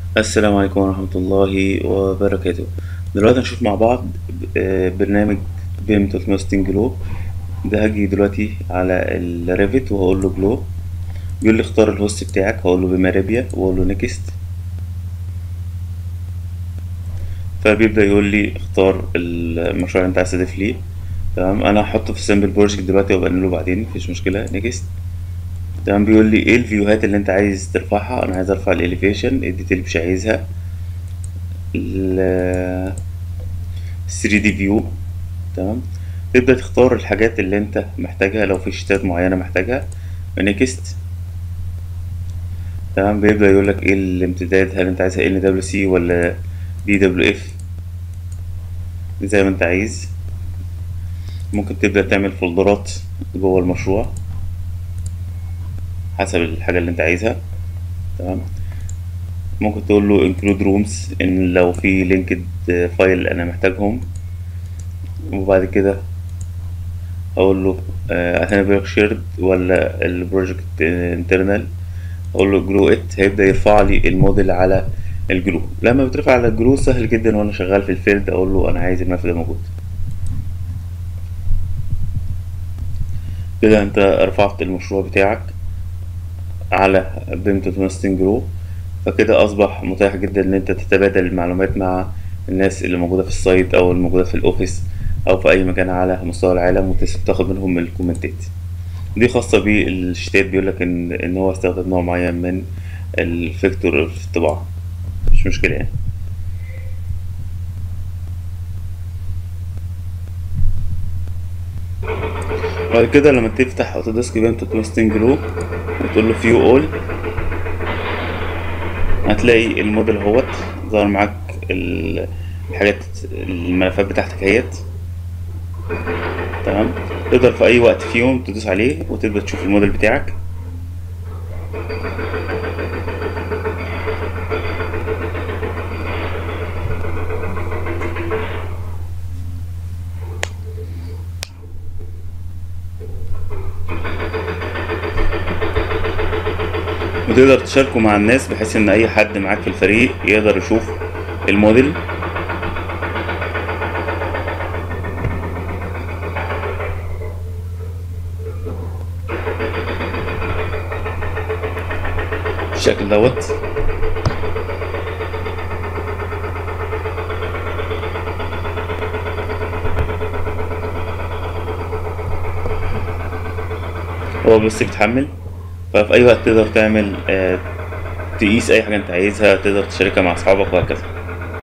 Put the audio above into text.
السلام عليكم ورحمة الله وبركاته دلوقتي هنشوف مع بعض آه، برنامج بيم 360 جلو ده هاجي دلوقتي على الريفت وهقول له جلو بيقول لي اختار الهوست بتاعك هقول له بماريبيا واقول له نيكست فبيبدأ يقول لي اختار المشروع اللي انت عايز تضيف ليه تمام انا هحطه في سامبل بروجكت دلوقتي وابقى بعدين مفيش مشكلة نيكست تمام بيقول لي ايه الفيوهات اللي انت عايز ترفعها انا عايز ارفع الاليفيشن الديتيل مش عايزها ال 3 دي فيو تمام تبدأ تختار الحاجات اللي انت محتاجها لو في شتات معينة محتاجها نيكست تمام بيبدأ يقول لك ايه الامتداد هل انت عايزها ان دبليو سي ولا دي دبليو اف زي ما انت عايز ممكن تبدأ تعمل فولدرات جوه المشروع حسب الحاجة اللي انت عايزها تمام ممكن تقول له include rooms ان لو في linked فايل انا محتاجهم وبعد كده اقول له هتنبغ شيرد ولا البروجكت انترنال اقول له جلو ات هيبدأ يرفع لي الموديل على الجلو لما بترفع على الجلو سهل جدا وانا شغال في الفيلد اقول له انا عايز الملف ده موجود كده انت رفعت المشروع بتاعك على بيم 360 جرو فكده اصبح متاح جدا ان انت تتبادل المعلومات مع الناس اللي موجوده في السايت او الموجوده في الاوفيس او في اي مكان على مستوى العالم وتاخد منهم الكومنتات دي خاصة بالشتات بيقولك ان ان هو استخدم نوع معين من الفيكتور في الطباعة مش مشكلة يعني بعد كده لما تفتح اوتوديسك بيم 360 جلو وتقول له فيو اول هتلاقي الموديل اهوت ظهر معاك الحاجات الملفات بتاعتك اهيت تمام تقدر في اي وقت فيهم تدوس عليه وتبدا تشوف الموديل بتاعك وتقدر تشاركه مع الناس بحيث ان اي حد معاك في الفريق يقدر يشوف الموديل بالشكل دوت هو بس بيتحمل ففي اي وقت تقدر تعمل آه تقيس اي حاجه انت عايزها تقدر تشاركها مع اصحابك وهكذا